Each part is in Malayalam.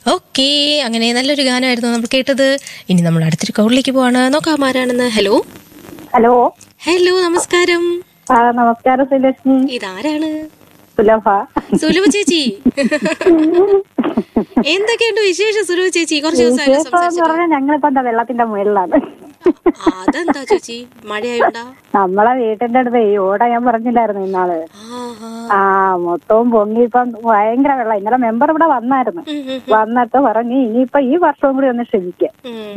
ഓക്കെ അങ്ങനെ നല്ലൊരു ഗാനമായിരുന്നു നമ്മൾ കേട്ടത് ഇനി നമ്മൾ അടുത്തൊരു കോളിലേക്ക് പോവാണ് നോക്കാം ആരാണെന്ന് ഹലോ ഹലോ ഹലോ നമസ്കാരം ആ നമസ്കാരം ശ്രീലക്ഷ്മി ഇതാരാണ് സുലഭ സുലഭ ചേച്ചി എന്തൊക്കെയുണ്ട് വിശേഷം സുലഭ ചേച്ചി കുറച്ച് ദിവസമായല്ലോ വിശേഷം എന്ന് സംസാരിച്ചിട്ട് പറഞ്ഞാൽ ഞങ്ങളിപ്പോ എന്താ വെള്ളത്തിന്റെ മുകളിലാണ് ആ, അതെന്താ ചേച്ചി മഴയായോണ്ടാ നമ്മളെ വീട്ടിന്റെ അടുത്ത് ഈ ഓട ഞാൻ പറഞ്ഞില്ലായിരുന്നു ഇന്നാള് ആ, ആ. ആ മൊത്തവും പൊങ്ങി ഇപ്പം ഭയങ്കര വെള്ളം ഇന്നലെ മെമ്പർ ഇവിടെ വന്നായിരുന്നു ഉം, ഉം, വന്നിട്ട് പറഞ്ഞു ഇനിയിപ്പൊ ഈ വർഷവും കൂടി ഒന്ന് ക്ഷമിക്കാം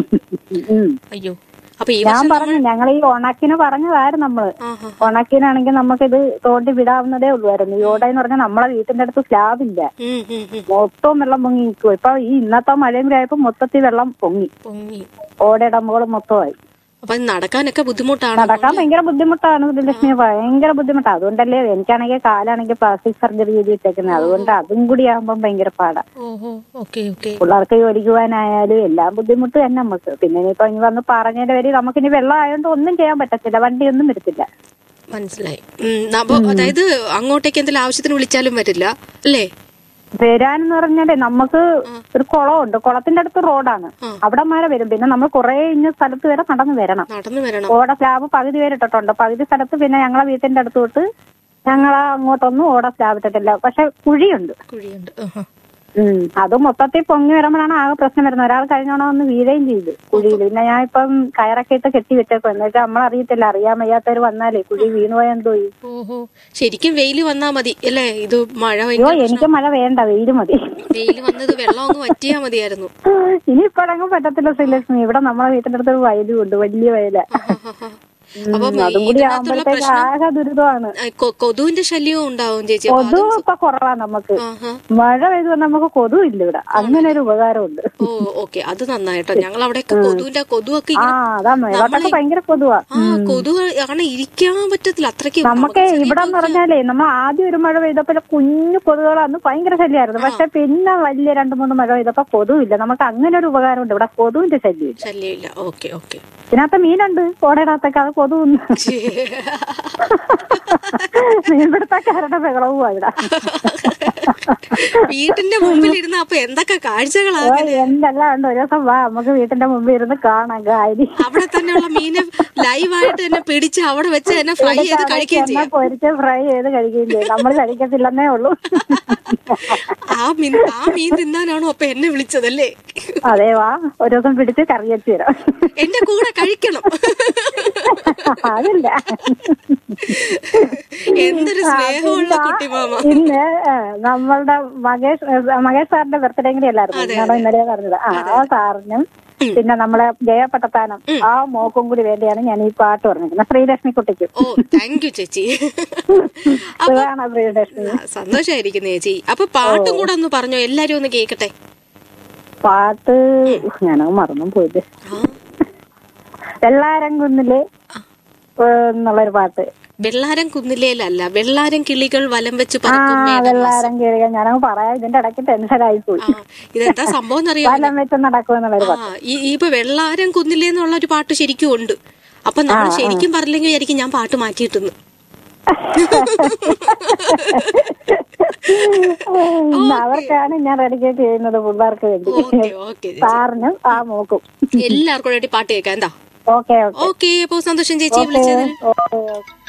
ഉം. ഉം. അയ്യോ അപ്പൊ ഈ ഞാൻ വർഷം പറഞ്ഞു ഞങ്ങൾ ഈ ഉണക്കിന് പറഞ്ഞതായിരുന്നു നമ്മള് ആഹാ. ഉണക്കിനാണെങ്കിൽ നമുക്കിത് തോണ്ടി വിടാവുന്നതേ ഉള്ളുവായിരുന്നു ഈ ഓട എന്ന് പറഞ്ഞാൽ നമ്മളെ വീട്ടിന്റെ അടുത്ത് സ്ലാബ് ഇല്ല ഉം, ഉം, ഉം. മൊത്തവും വെള്ളം പൊങ്ങി നിൽക്കും ഇപ്പൊ ഈ ഇന്നത്തെ മഴയും കൂടി ആയപ്പോ മൊത്തത്തിൽ വെള്ളം പൊങ്ങി പൊങ്ങി ഓടയുടെ മുകളും മൊത്തമായി അപ്പൊ നടക്കാനൊക്കെ ബുദ്ധിമുട്ടാണ് നടക്കാൻ ഭയങ്കര ബുദ്ധിമുട്ടാണ് ലക്ഷ്മി ഭയങ്കര ബുദ്ധിമുട്ടാണ് അതുകൊണ്ടല്ലേ എനിക്കാണെങ്കിൽ കാലാണെങ്കിൽ പ്ലാസ്റ്റിക് സർജറി ചെയ്തിട്ടേക്കുന്നത് അതുകൊണ്ട് അതും കൂടി ആകുമ്പോൾ ഭയങ്കര പാടാ ഓഹോ ഓക്കെ ഓക്കെ പിള്ളേർക്ക് ജോലിക്ക് പോകാനായാലും എല്ലാം ബുദ്ധിമുട്ട് തന്നെ നമുക്ക് പിന്നെ ഇനിയിപ്പോ ഇനി വന്ന് പറഞ്ഞതിന്റെ പേര് നമുക്ക് ഇനി വെള്ളം ആയതുകൊണ്ട് ഒന്നും ചെയ്യാൻ പറ്റത്തില്ല വണ്ടിയൊന്നും വരത്തില്ല മനസ്സിലായി ഉം, അപ്പൊ അതായത് അങ്ങോട്ടേക്ക് എന്തെങ്കിലും ആവശ്യത്തിന് വിളിച്ചാലും വരില്ല അല്ലേ വരാനെന്ന് പറഞ്ഞാലേ നമുക്ക് ഒരു കുളമുണ്ട് കുളത്തിന്റെ അടുത്ത് റോഡാണ് അവിടെ മഴ വരും പിന്നെ നമ്മൾ കുറെ ഇന്ന സ്ഥലത്ത് വരെ നടന്നു വരണം നടന്നു വരണം ഓട സ്ലാബ് പകുതി വരെ ഇട്ടിട്ടുണ്ട് പകുതി സ്ഥലത്ത് പിന്നെ ഞങ്ങളെ വീട്ടിന്റെ അടുത്ത് തൊട്ട് ഞങ്ങളെ അങ്ങോട്ടൊന്നും ഓട സ്ലാബ് ഇട്ടിട്ടില്ല പക്ഷെ കുഴിയുണ്ട് കുഴിയുണ്ട് ആഹാ. ഉം അത് മൊത്തത്തിൽ പൊങ്ങി വരുമ്പോഴാണ് ആകെ പ്രശ്നം വരുന്നത് ഒരാൾ കഴിഞ്ഞോണം ഒന്ന് വീഴുകയും ചെയ്തു കുഴിയിൽ പിന്നെ ഞാൻ ഇപ്പം കയറൊക്കെ ഇട്ട് കെട്ടി വെച്ചേക്കും എന്നുവെച്ചാൽ നമ്മളറിയത്തില്ല അറിയാൻ വയ്യാത്തവർ വന്നാലേ കുഴി വീണുപോയാൽ എന്തോ ചെയ്യും ഓഹോ ശരിക്കും വെയില് വന്നാ മതി അല്ലേ ഇത് മഴ അയ്യോ ഭയങ്കര എനിക്ക് മഴ വേണ്ട വെയിൽ മതി വെയില് വന്നത് വെള്ളം അങ്ങ് വറ്റിയാ മതിയായിരുന്നു ഇനി ഇപ്പോഴങ്ങ് പറ്റത്തില്ല ശ്രീലക്ഷ്മി ഇവിടെ നമ്മളെ വീട്ടിന്റെ അടുത്ത് ഒരു വയലും ഉണ്ട് വലിയ വയല ആഹാ. അപ്പം അതും കൂടി ഇതിനകത്തുള്ള ആകുമ്പോഴത്തേക്ക് പ്രശ്നം ആകെ ദുരിതമാണ് ആ, കൊ- കൊതുവിന്റെ ശല്യവും ഉണ്ടാവും ചേച്ചി അപ്പൊ കൊതു ഇപ്പൊ കുറവാ നമുക്ക് ആഹാ. മഴ പെയ്തു വന്നാൽ നമുക്ക് കൊതു ഇല്ല ഇവിടെ അങ്ങനെ ഒരു ഉപകാരമുണ്ട് ഓ ഓക്കെ അത് നന്നായിട്ടോ ഞങ്ങൾ അവിടെയൊക്കെ കൊതുവിന്റെ കൊതുവൊക്കെ ആ ഇങ്ങനെ അതാ മേളത്തൊക്കെ ഭയങ്കര കൊതുവാ ആ കൊതു ആണ് ഇരിക്കാൻ പറ്റത്തില്ല അത്രയ്ക്ക് നമുക്ക് ഇവിടെ എന്ന് പറഞ്ഞാലേ നമ്മൾ ആദ്യം ഒരു മഴ പെയ്തപ്പോ കുഞ്ഞു കൊതുകളന്ന് ഭയങ്കര ശല്യമായിരുന്നു പക്ഷെ പിന്നെ വലിയ രണ്ടു മൂന്ന് മഴ പെയ്തപ്പോ കൊതുവില്ല നമുക്ക് അങ്ങനെ ഒരു ഉപകാരമുണ്ട് ഇവിടെ കൊതുവിന്റെ ശല്യമില്ല ശല്യമില്ല ഓക്കെ ഓക്കെ ഇതിനകത്ത് മീനുണ്ട് ഓടയിടത്തൊക്കെ അത് കൊതുവൊന്നും മീൻപിടുത്തക്കാരുടെ ബഹളവും ഇവിടെ വീട്ടിന്റെ മുമ്പിൽ ഇരുന്ന് അപ്പൊ എന്തൊക്കെ കാഴ്ചകളാ ഓ, എന്തെല്ലാം ഉണ്ട് ഒരു ദിവസം വാ നമുക്ക് വീട്ടിന്റെ മുമ്പിൽ ഇരുന്ന് കാണാം കാര്യം അവിടെ തന്നെയുള്ള മീനെ ലൈവായിട്ട് തന്നെ പിടിച്ച് അവിടെ വെച്ച് തന്നെ ഫ്രൈ ചെയ്ത് കഴിക്കുകയും എന്നാ ചെയ്യാം പൊരിച്ച് ഫ്രൈ ചെയ്ത് കഴിക്കുകയും ചെയ്യും നമ്മൾ കഴിക്കത്തില്ലെന്നേ ഉള്ളൂ ആ മീൻ ആ മീൻ തിന്നാനാണോ അപ്പൊ എന്നെ വിളിച്ചതല്ലേ അതെ വാ ഒരു ദിവസം പിടിച്ച് കറി വെച്ച് തരാം എന്റെ കൂടെ കഴിക്കണം അതില്ല എന്തൊരു സ്നേഹമുള്ള കുട്ടി മാമ ഇന്ന് ഏ, നമ്മളുടെ മകേഷ് ഏ, മകേഷ് സാറിന്റെ ബർത്ത്ഡേ കൂടി അല്ലായിരുന്നു ഇന്നാണോ ഇന്നലെ പറഞ്ഞത് ആ ആ സാറിനും പിന്നെ നമ്മളെ ജയപട്ടത്താനം ആ മോക്കും കൂടി വേണ്ടിയാണ് ഞാൻ ഈ പാട്ട് പറഞ്ഞിരിക്കുന്നത് ശ്രീലക്ഷ്മി കുട്ടിക്കും ഓ താങ്ക് യു ചേച്ചി സുഖാണ് ശ്രീലക്ഷ്മി ആ, സന്തോഷായിരിക്കുന്നു ചേച്ചി അപ്പൊ പാട്ടും കൂടെ ഒന്ന് പറഞ്ഞോ എല്ലാരും ഒന്ന് കേക്കട്ടെ പാട്ട് ഞാനത് മറന്നും പോയില്ലേ ആ, വെള്ളാരംകുന്നില് ഏ, എന്നുള്ളൊരു പാട്ട് വെള്ളാരം കുന്നിലേലല്ല വെള്ളാരം കിളികൾ വലം വെച്ച് ആ പറക്കും മേഘമാസം. വെള്ളാരം കേറിയ ഞാനങ്ങ് പറയാം ഇതിന്റെ ഇടയ്ക്ക് ടെൻഷനായി പോയി ആ ഇതെന്താ സംഭവം എന്നറിയാം വലം വെച്ച് നടക്കുമെന്നുള്ളൊരു ആ ഈ ഈ ഇപ്പൊ വെള്ളാരം കുന്നിലേന്നുള്ള ഒരു പാട്ട് ശരിക്കും ഉണ്ട് അപ്പൊ നമ്മൾ ശരിക്കും പറഞ്ഞില്ലെങ്കിൽ വിചാരിക്കും ഞാൻ പാട്ട് മാറ്റിയിട്ടെന്ന് ഇന്ന് അവർക്കാണ് ഞാൻ ഡെഡിക്കേറ്റ് ചെയ്യുന്നത് പിള്ളേർക്ക് വേണ്ടി ഓക്കെ ഓക്കെ സാറിനും ആ മോക്കും എല്ലാവർക്കും വേണ്ടി പാട്ട് കേൾക്കാം എന്താ ഓക്കെ ഓക്കെ ഓക്കെ അപ്പൊ സന്തോഷം ചേച്ചി വിളിച്ചതിൽ ഓക്കെ ഓക്കെ